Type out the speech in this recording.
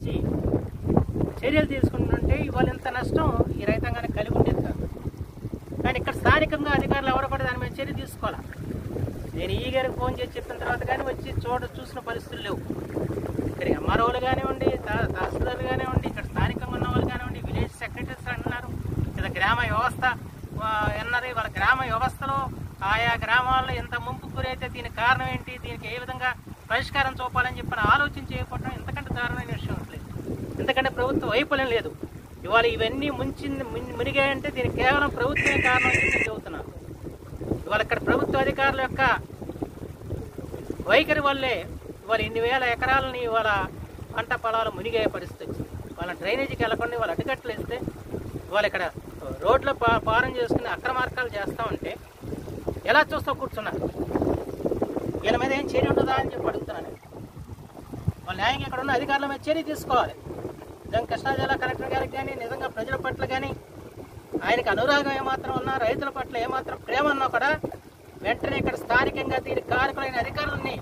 వచ్చి చర్యలు తీసుకుంటుంటే ఇవాళ ఇంత నష్టం ఈ రైతాంగానికి కలిగి ఉండేది కాదు కానీ ఇక్కడ స్థానికంగా అధికారులు ఎవరు కూడా దాని మీద చర్య తీసుకోవాలి నేను ఈ గారికి ఫోన్ చేసి చెప్పిన తర్వాత కానీ వచ్చి చూడ చూసిన పరిస్థితులు లేవు ఇక్కడ ఎంఆర్ఓలు కానివ్వండి తా- తహసీల్దార్లు కానివ్వండి ఇక్కడ స్థానికంగా ఉన్న వాళ్ళు కానివ్వండి విలేజ్ సెక్రటరీస్ అంటున్నారు ఇక్కడ గ్రామ వ్యవస్థ ఆ, అన్నారు వాళ్ళ గ్రామ వ్యవస్థలో ఆయా గ్రామాల్లో ఎంత ముంపు గురైతే దీనికి కారణం ఏంటి దీనికి ఏ విధంగా పరిష్కారం చూపాలని చెప్పిన ఆలోచన చేయకపోవడం ఇంతకంటే దారుణమైన విషయం లేదు ఎందుకంటే ప్రభుత్వ వైఫల్యం లేదు ఇవాళ ఇవన్నీ ముంచి ముని- మునిగాయంటే దీనికి కేవలం ప్రభుత్వమే కారణం అని చెప్పి నేను చెబుతున్నాను ఇవాళ ఇక్కడ ప్రభుత్వ అధికారుల యొక్క వైఖరి వల్లే ఇవాళ ఇన్ని వేల ఎకరాలని ఇవాళ పంట పొలాలు మునిగే పరిస్థితి వచ్చింది వాళ్ళ డ్రైనేజీకి వెళ్ళకుండా వాళ్ళు అడ్డుకట్టలు ఇస్తే ఇవాళ ఇక్కడ రోడ్ల పా పారం చేసుకుని అక్రమార్కాలు చేస్తూ ఉంటే ఎలా చూస్తూ కూర్చున్నారు వీళ్ళ మీద ఏం చర్య ఉంటుందా అని చెప్పి అడుగుతున్నాను నేను. వాళ్ళ న్యాయంగా ఇక్కడ ఉన్న అధికారుల మీద చర్య తీసుకోవాలి నిజంగా కృష్ణా జిల్లా కలెక్టర్ గారికి కానీ నిజంగా ప్రజల పట్ల కానీ ఆయనకు అనురాగం ఏమాత్రం ఉన్నా రైతుల పట్ల ఏమాత్రం ప్రేమ ఉన్నా కూడా వెంటనే ఇక్కడ స్థానికంగా దీనికి కారకులైన అధికారులని